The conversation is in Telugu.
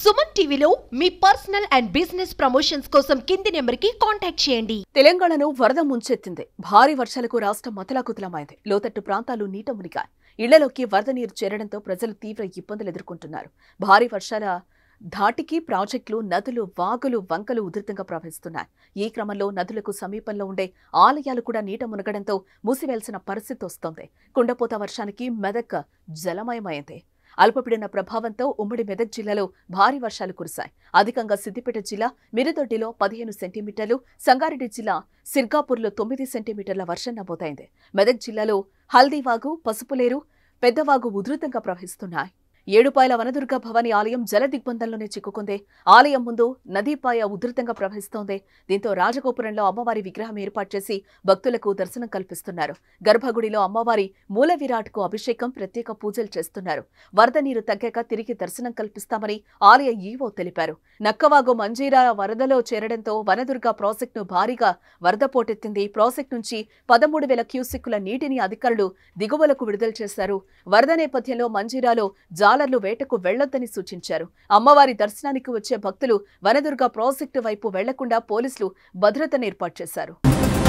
సుమన్ టీవీలో మీ పర్సనల్ అండ్ బిజినెస్ ప్రమోషన్స్ కోసం కింది నెంబర్కి కాంటాక్ట్ చేయండి తెలంగాణను వరద ముంచెత్తింది భారీ వర్షాలకు రాష్ట్రం మతలాకుతలమైంది లోతట్టు ప్రాంతాలు నీట మునిగాయి ఇళ్లలోకి వరద నీరు చేరడంతో ప్రజలు తీవ్ర ఇబ్బందులు ఎదుర్కొంటున్నారు భారీ వర్షాల ధాటికి ప్రాజెక్టులు నదులు వాగులు వంకలు ఉధృతంగా ప్రవహిస్తున్నాయి ఈ క్రమంలో నదులకు సమీపంలో ఉండే ఆలయాలు కూడా నీట మునగడంతో మూసివేయాల్సిన పరిస్థితి వస్తోంది కుండపోత వర్షానికి మెదక్ జలమయమైంది అల్పపీడన ప్రభావంతో ఉమ్మడి మెదక్ జిల్లాలో భారీ వర్షాలు కురిశాయి అధికంగా సిద్దిపేట జిల్లా మిరుదొడ్డిలో పదిహేను సెంటీమీటర్లు సంగారెడ్డి జిల్లా సిర్గాపూర్లో తొమ్మిది సెంటీమీటర్ల వర్షం నమోదైంది మెదక్ జిల్లాలో హల్దీవాగు పసుపులేరు పెద్దవాగు ఉధృతంగా ప్రవహిస్తున్నాయి ఏడుపాయల వనదుర్గ భవాని ఆలయం జల దిగ్బంధంలోనే చిక్కుకుంది ఆలయం ముందు నదీపాయ ఉధృతంగా ప్రవహిస్తోంది దీంతో రాజగోపురంలో అమ్మవారి విగ్రహం ఏర్పాటు చేసి భక్తులకు దర్శనం కల్పిస్తున్నారు గర్భగుడిలో అమ్మవారి మూల విరాట్కు అభిషేకం ప్రత్యేక పూజలు చేస్తున్నారు వరద నీరు తగ్గాక తిరిగి దర్శనం కల్పిస్తామని ఆలయ ఈవో తెలిపారు నక్కవాగు మంజీరా వరదలో చేరడంతో వనదుర్గ ప్రాజెక్టును భారీగా వరద పోటెత్తింది ప్రాజెక్టు నుంచి పదమూడు వేల క్యూసెక్కుల నీటిని అధికారులు దిగువలకు విడుదల చేశారు వరద నేపథ్యంలో మంజీరాలో జాలర్లు వేటకు వెళ్లొద్దని సూచించారు అమ్మవారి దర్శనానికి వచ్చే భక్తులు వనదుర్గ ప్రాజెక్టు వైపు వెళ్లకుండా పోలీసులు భద్రతను ఏర్పాటు చేశారు